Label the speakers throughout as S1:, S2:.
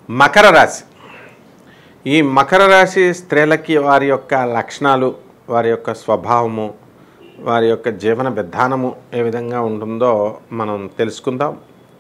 S1: మకర రాశి ఈ మకర రాశి స్త్రీలకి వారి యొక్క లక్షణాలు వారి యొక్క స్వభావము వారి యొక్క జీవన విధానము ఏ విధంగా ఉంటుందో మనం తెలుసుకుందాం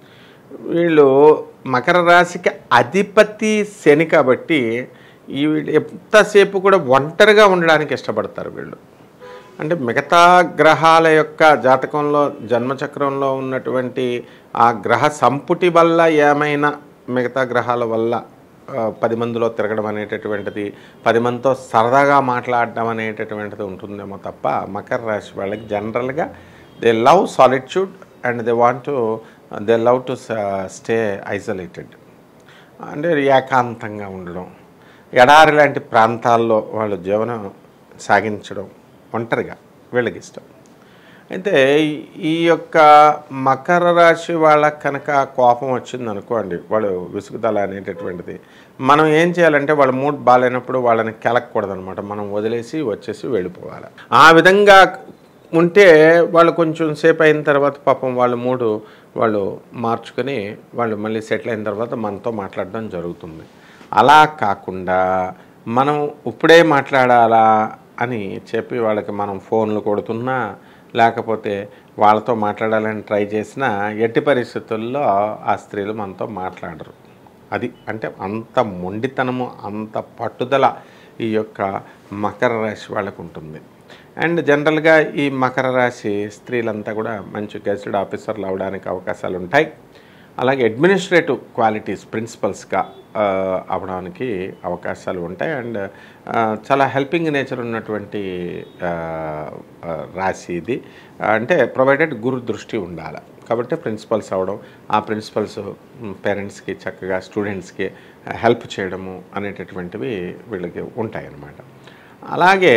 S1: వీళ్ళు మకర రాశికి అధిపతి శని కాబట్టి ఈ వీళ్ళు ఎంతసేపు కూడా ఒంటరిగా ఉండడానికి ఇష్టపడతారు వీళ్ళు అంటే మిగతా గ్రహాల యొక్క జాతకంలో జన్మచక్రంలో ఉన్నటువంటి ఆ గ్రహ సంపుటి వల్ల ఏమైనా మిగతా గ్రహాల వల్ల ఆ, పది మందిలో తిరగడం అనేటటువంటిది పది మందితో సరదాగా మాట్లాడడం అనేటటువంటిది ఉంటుందేమో తప్ప మకర రాశి వాళ్ళకి జనరల్గా they love solitude and they want to they love to stay isolated అంటే ఏకాంతంగా ఉండడం ఎడారి లాంటి ప్రాంతాల్లో వాళ్ళు జీవనం సాగించడం ఒంటరిగా వీళ్ళకి ఇష్టం అయితే ఈ- ఈ యొక్క మకర రాశి వాళ్ళకి కనుక కోపం వచ్చింది అనుకోండి వాళ్ళు విసుగుదల అనేటటువంటిది మనం ఏం చేయాలంటే వాళ్ళ మూడ్ బాగాలేనప్పుడు వాళ్ళని కెలకూడదు అనమాట మనం వదిలేసి వచ్చేసి వెళ్ళిపోవాలి ఆ విధంగా ఉంటే వాళ్ళు కొంచెం సేపు అయిన తర్వాత పాపం వాళ్ళ మూడు వాళ్ళు మార్చుకొని వాళ్ళు మళ్ళీ సెటిల్ అయిన తర్వాత మనతో మాట్లాడడం జరుగుతుంది అలా కాకుండా మనం ఇప్పుడే మాట్లాడాలా అని చెప్పి వాళ్ళకి మనం ఫోన్లు కొడుతున్నా లేకపోతే వాళ్ళతో మాట్లాడాలని ట్రై చేసినా ఎట్టి పరిస్థితుల్లో ఆ స్త్రీలు మనతో మాట్లాడరు అది అంటే అంత మొండితనము అంత పట్టుదల ఈ యొక్క మకర రాశి వాళ్ళకు ఉంటుంది అండ్ జనరల్గా ఈ మకర రాశి స్త్రీలంతా కూడా మంచి గెస్టెడ్ ఆఫీసర్లు అవడానికి అవకాశాలు ఉంటాయి అలాగే అడ్మినిస్ట్రేటివ్ క్వాలిటీస్ ప్రిన్సిపల్స్గా అవడానికి అవకాశాలు ఉంటాయి అండ్ చాలా హెల్పింగ్ నేచర్ ఉన్నటువంటి ఆ, ఆ, రాశి ఇది అంటే ప్రొవైడెడ్ గురు దృష్టి ఉండాలి కాబట్టి ప్రిన్సిపల్స్ అవడం ఆ ప్రిన్సిపల్స్ పేరెంట్స్కి చక్కగా స్టూడెంట్స్కి హెల్ప్ చేయడము అనేటటువంటివి వీళ్ళకి ఉంటాయి అన్నమాట అలాగే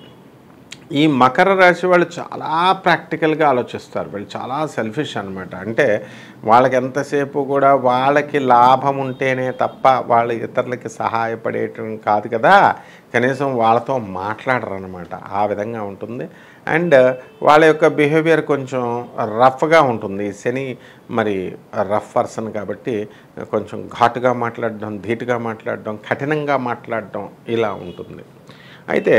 S1: ఈ మకర రాశి వాళ్ళు చాలా ప్రాక్టికల్గా ఆలోచిస్తారు వీళ్ళు చాలా సెల్ఫిష్ అనమాట అంటే వాళ్ళకి ఎంతసేపు కూడా వాళ్ళకి లాభం ఉంటేనే తప్ప వాళ్ళు ఇతరులకి సహాయపడేయటం కాదు కదా కనీసం వాళ్ళతో మాట్లాడరు అనమాట ఆ విధంగా ఉంటుంది అండ్ వాళ్ళ యొక్క బిహేవియర్ కొంచెం రఫ్గా ఉంటుంది ఈ శని మరి రఫ్ పర్సన్ కాబట్టి కొంచెం ఘాటుగా మాట్లాడడం ధీటుగా మాట్లాడడం కఠినంగా మాట్లాడడం ఇలా ఉంటుంది అయితే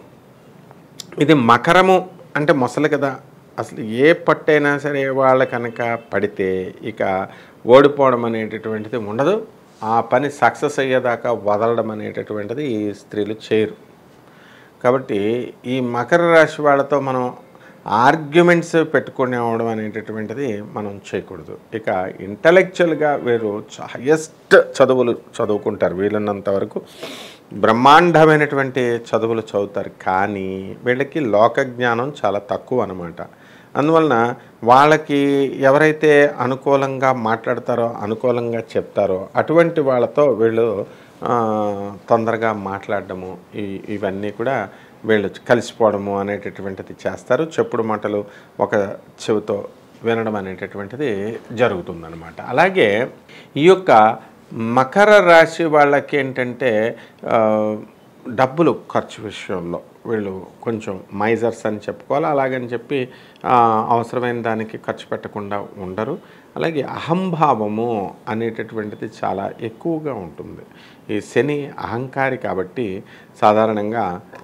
S1: ఇది మకరము అంటే మొసలు కదా అసలు ఏ పట్టైనా సరే వాళ్ళ కనుక పడితే ఇక ఓడిపోవడం అనేటటువంటిది ఉండదు ఆ పని సక్సెస్ అయ్యేదాకా వదలడం అనేటటువంటిది ఈ స్త్రీలు చేయరు కాబట్టి ఈ మకర రాశి వాళ్ళతో మనం ఆర్గ్యుమెంట్స్ పెట్టుకుని అవడం అనేటటువంటిది మనం చేయకూడదు ఇక ఇంటలెక్చువల్గా వీరు హయెస్ట్ చదువులు చదువుకుంటారు వీలున్నంత వరకు బ్రహ్మాండమైనటువంటి చదువులు చదువుతారు కానీ వీళ్ళకి లోక జ్ఞానం చాలా తక్కువ అనమాట అందువలన వాళ్ళకి ఎవరైతే అనుకూలంగా మాట్లాడతారో అనుకూలంగా చెప్తారో అటువంటి వాళ్ళతో వీళ్ళు ఆ, తొందరగా మాట్లాడడము ఈ ఇవన్నీ కూడా వీళ్ళు కలిసిపోవడము అనేటటువంటిది చేస్తారు చెప్పుడు మాటలు ఒక చెవితో వినడం అనేటటువంటిది జరుగుతుందన్నమాట అలాగే ఈ యొక్క మకర రాశి వాళ్ళకి ఏంటంటే ఆ, డబ్బులు ఖర్చు విషయంలో వీళ్ళు కొంచెం మైజర్స్ అని చెప్పుకోవాలి అలాగని చెప్పి ఆ, అవసరమైన దానికి ఖర్చు పెట్టకుండా ఉండరు అలాగే అహంభావము అనేటటువంటిది చాలా ఎక్కువగా ఉంటుంది ఈ శని అహంకారి కాబట్టి సాధారణంగా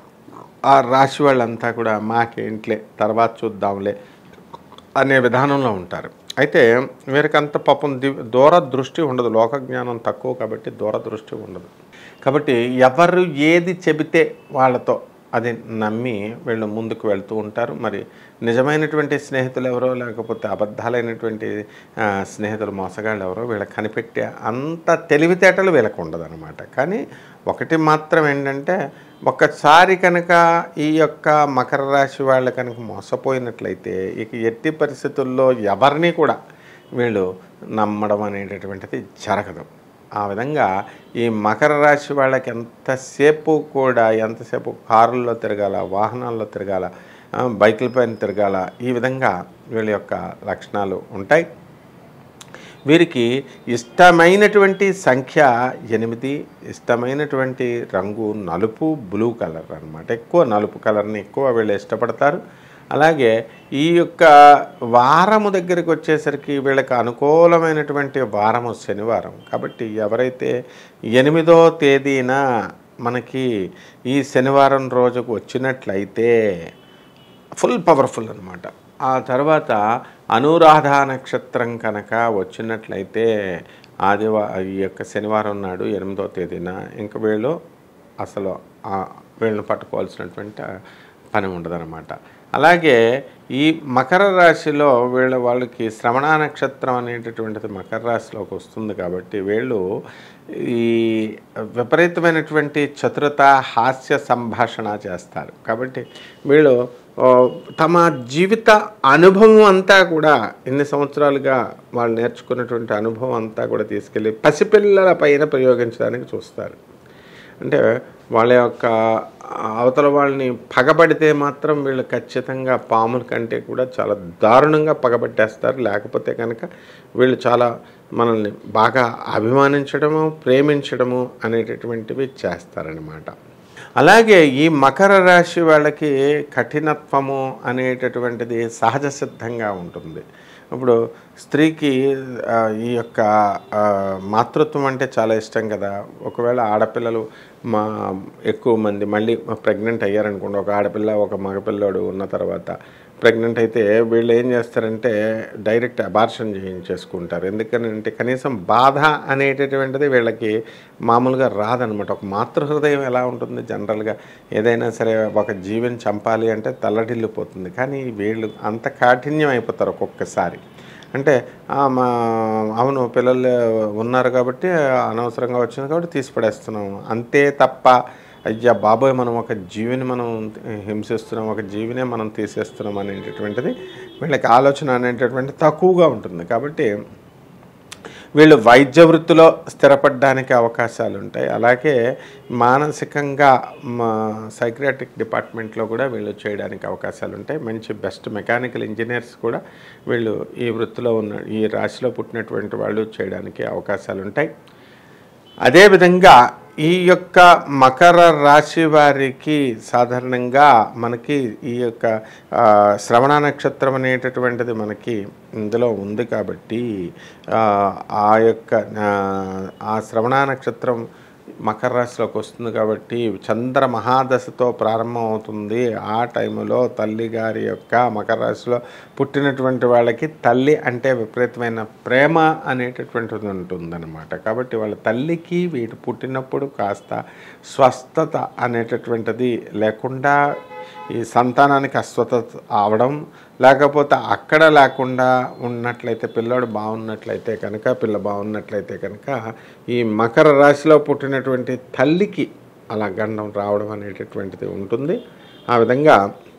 S1: ఆ రాశి వాళ్ళంతా కూడా మాకేంట్లే తర్వాత చూద్దాంలే అనే విధానంలో ఉంటారు అయితే వీరికంత పాపం ది దూర దృష్టి ఉండదు లోక జ్ఞానం తక్కువ కాబట్టి దూర దృష్టి ఉండదు కాబట్టి ఎవరు ఏది చెబితే వాళ్ళతో అది నమ్మి వీళ్ళు ముందుకు వెళ్తూ ఉంటారు మరి నిజమైనటువంటి స్నేహితులు ఎవరో లేకపోతే అబద్ధాలైనటువంటి ఆ, స్నేహితులు మోసగాళ్ళు ఎవరో వీళ్ళకి కనిపెట్టే అంత తెలివితేటలు వీళ్ళకు ఉండదన్నమాట కానీ ఒకటి మాత్రం ఏంటంటే ఒక్కసారి కనుక ఈ యొక్క మకర రాశి వాళ్ళు కనుక మోసపోయినట్లయితే ఇక ఎట్టి పరిస్థితుల్లో ఎవరిని కూడా వీళ్ళు నమ్మడం అనేటటువంటిది జరగదు ఆ విధంగా ఈ మకర రాశి వాళ్ళకి ఎంతసేపు కూడా ఎంతసేపు కారుల్లో తిరగాల వాహనాల్లో తిరగాల ఆ, బైకుల పైన తిరగాల ఈ విధంగా వీళ్ళ యొక్క లక్షణాలు ఉంటాయి వీరికి ఇష్టమైనటువంటి సంఖ్య ఎనిమిది ఇష్టమైనటువంటి రంగు నలుపు బ్లూ కలర్ అన్నమాట ఎక్కువ నలుపు కలర్ని ఎక్కువ వీళ్ళు ఇష్టపడతారు అలాగే ఈ యొక్క వారము దగ్గరికి వచ్చేసరికి వీళ్ళకి అనుకూలమైనటువంటి వారము శనివారం కాబట్టి ఎవరైతే ఎనిమిదో తేదీన మనకి ఈ శనివారం రోజుకు వచ్చినట్లయితే ఫుల్ పవర్ఫుల్ అనమాట ఆ తర్వాత అనురాధ నక్షత్రం కనుక వచ్చినట్లయితే ఆదివా ఈ యొక్క శనివారం నాడు ఎనిమిదో తేదీన ఇంక వీళ్ళు అసలు ఆ వీళ్ళని పట్టుకోవాల్సినటువంటి పని ఉండదన్నమాట అలాగే ఈ మకర రాశిలో వీళ్ళ వాళ్ళకి శ్రవణ నక్షత్రం అనేటటువంటిది మకర రాశిలోకి వస్తుంది కాబట్టి వీళ్ళు ఈ విపరీతమైనటువంటి చతురత హాస్య సంభాషణ చేస్తారు కాబట్టి వీళ్ళు ఆ, తమ జీవిత అనుభవం అంతా కూడా ఎన్ని సంవత్సరాలుగా వాళ్ళు నేర్చుకున్నటువంటి అనుభవం అంతా కూడా తీసుకెళ్ళి పసిపిల్లల పైన ప్రయోగించడానికి చూస్తారు అంటే వాళ్ళ యొక్క అవతల వాళ్ళని పగబడితే మాత్రం వీళ్ళు ఖచ్చితంగా పాముల కంటే కూడా చాలా దారుణంగా పగబట్టేస్తారు లేకపోతే కనుక వీళ్ళు చాలా మనల్ని బాగా అభిమానించడము ప్రేమించడము అనేటటువంటివి చేస్తారనమాట అలాగే ఈ మకర రాశి వాళ్ళకి కఠినత్వము అనేటటువంటిది సహజ సిద్ధంగా ఉంటుంది ఇప్పుడు స్త్రీకి ఆ, ఈ యొక్క ఆ, మాతృత్వం అంటే చాలా ఇష్టం కదా ఒకవేళ ఆడపిల్లలు మా ఎక్కువ మంది మళ్ళీ ప్రెగ్నెంట్ అయ్యారనుకోండి ఒక ఆడపిల్ల ఒక మగపిల్లోడు ఉన్న తర్వాత ప్రెగ్నెంట్ అయితే వీళ్ళు ఏం చేస్తారంటే డైరెక్ట్ అబార్షన్ చేయించేసుకుంటారు ఎందుకని అంటే కనీసం బాధ అనేటటువంటిది వీళ్ళకి మామూలుగా రాదనమాట ఒక మాతృహృదయం ఎలా ఉంటుంది జనరల్గా ఏదైనా సరే ఒక జీవిని చంపాలి అంటే తల్లడిల్లిపోతుంది కానీ వీళ్ళు అంత కాఠిన్యం అయిపోతారు ఒక్కొక్కసారి అంటే ఆ, మా అవును పిల్లలు ఉన్నారు కాబట్టి అనవసరంగా వచ్చింది కాబట్టి తీసి పడేస్తున్నాము అంతే తప్ప అయ్యా బాబోయ్ మనం ఒక జీవిని మనం హింసిస్తున్నాం ఒక జీవినే మనం తీసేస్తున్నాం అనేటటువంటిది వీళ్ళకి ఆలోచన అనేటటువంటి తక్కువగా ఉంటుంది కాబట్టి వీళ్ళు వైద్య వృత్తిలో స్థిరపడడానికి అవకాశాలు ఉంటాయి అలాగే మానసికంగా మా సైక్రియాటిక్ డిపార్ట్మెంట్లో కూడా వీళ్ళు చేయడానికి అవకాశాలు ఉంటాయి మంచి బెస్ట్ మెకానికల్ ఇంజనీర్స్ కూడా వీళ్ళు ఈ వృత్తిలో ఉన్న ఈ రాశిలో పుట్టినటువంటి వాళ్ళు చేయడానికి అవకాశాలు ఉంటాయి అదేవిధంగా ఈ యొక్క మకర రాశి వారికి సాధారణంగా మనకి ఈ యొక్క ఆ, శ్రవణ నక్షత్రం అనేటటువంటిది మనకి ఇందులో ఉంది కాబట్టి ఆ, ఆ యొక్క ఆ, ఆ శ్రవణ నక్షత్రం మకర రాశిలోకి వస్తుంది కాబట్టి చంద్ర మహాదశతో ప్రారంభం అవుతుంది ఆ టైంలో తల్లి గారి యొక్క మకర రాశిలో పుట్టినటువంటి వాళ్ళకి తల్లి అంటే విపరీతమైన ప్రేమ అనేటటువంటిది ఉంటుందన్నమాట కాబట్టి వాళ్ళ తల్లికి వీటి పుట్టినప్పుడు కాస్త స్వస్థత అనేటటువంటిది లేకుండా ఈ సంతానానికి అస్వస్థత అవడం లేకపోతే అక్కడ లేకుండా ఉన్నట్లయితే పిల్లోడు బాగున్నట్లయితే కనుక పిల్ల బాగున్నట్లయితే కనుక ఈ మకర రాశిలో పుట్టినటువంటి తల్లికి అలా గండం రావడం అనేటటువంటిది ఉంటుంది ఆ విధంగా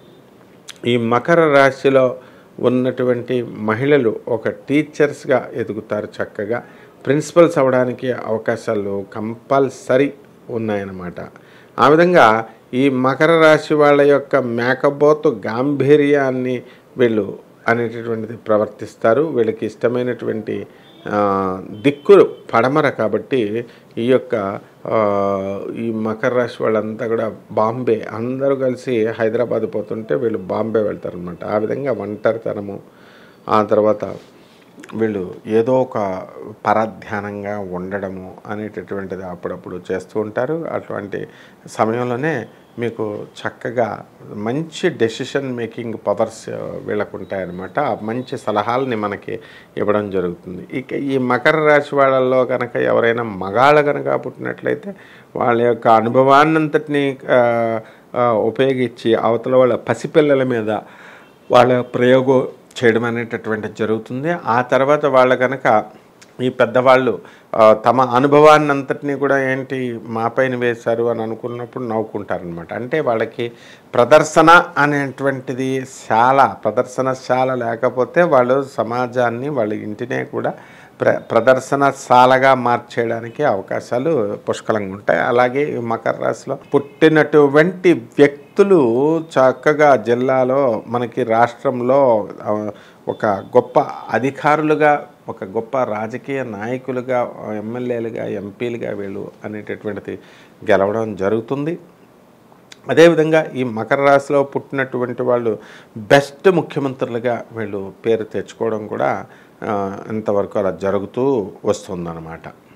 S1: ఈ మకర రాశిలో ఉన్నటువంటి మహిళలు ఒక టీచర్స్గా ఎదుగుతారు చక్కగా ప్రిన్సిపల్స్ అవ్వడానికి అవకాశాలు కంపల్సరీ ఉన్నాయన్నమాట ఆ విధంగా ఈ మకర రాశి వాళ్ళ యొక్క మేకపోతు గాంభీర్యాన్ని వీళ్ళు అనేటటువంటిది ప్రవర్తిస్తారు వీళ్ళకి ఇష్టమైనటువంటి ఆ, దిక్కులు పడమర కాబట్టి ఈ యొక్క ఆ, ఈ మకర రాశి వాళ్ళంతా కూడా బాంబే అందరూ కలిసి హైదరాబాద్ పోతుంటే వీళ్ళు బాంబే వెళ్తారు అనమాట ఆ విధంగా ఒంటరితనము ఆ తర్వాత వీళ్ళు ఏదో ఒక పరధ్యానంగా ఉండడము అనేటటువంటిది అప్పుడప్పుడు చేస్తూ ఉంటారు అటువంటి సమయంలోనే మీకు చక్కగా మంచి డెసిషన్ మేకింగ్ పవర్స్ వీళ్ళకు ఉంటాయన్నమాట ఆ మంచి సలహాలని మనకి ఇవ్వడం జరుగుతుంది ఇక ఈ మకర రాశి వాళ్ళల్లో కనుక ఎవరైనా మగాళ్ళ కనుక పుట్టినట్లయితే వాళ్ళ యొక్క అనుభవాన్నంతటిని ఆ, ఆ, ఉపయోగించి అవతల వాళ్ళ పసిపిల్లల మీద వాళ్ళ ప్రయోగం చేయడం అనేటటువంటిది జరుగుతుంది ఆ తర్వాత వాళ్ళ కనుక ఈ పెద్దవాళ్ళు ఆ, తమ అనుభవాన్ని అంతటినీ కూడా ఏంటి మా పైన వేశారు అని అనుకున్నప్పుడు నవ్వుకుంటారనమాట అంటే వాళ్ళకి ప్రదర్శన అనేటువంటిది శాల ప్రదర్శనశాల లేకపోతే వాళ్ళు సమాజాన్ని వాళ్ళ ఇంటినే కూడా ప్ర ప్రదర్శనశాలగా మార్చేయడానికి అవకాశాలు పుష్కలంగా ఉంటాయి అలాగే ఈ మకర రాశిలో పుట్టినటువంటి వ్యక్తులు చక్కగా జిల్లాలో మనకి రాష్ట్రంలో ఆ, ఒక గొప్ప అధికారులుగా ఒక గొప్ప రాజకీయ నాయకులుగా ఎమ్మెల్యేలుగా ఎంపీలుగా వీళ్ళు అనేటటువంటిది గెలవడం జరుగుతుంది అదేవిధంగా ఈ మకర రాశిలో పుట్టినటువంటి వాళ్ళు బెస్ట్ ముఖ్యమంత్రులుగా వీళ్ళు పేరు తెచ్చుకోవడం కూడా ఆ, ఇంతవరకు అలా జరుగుతూ వస్తుందన్నమాట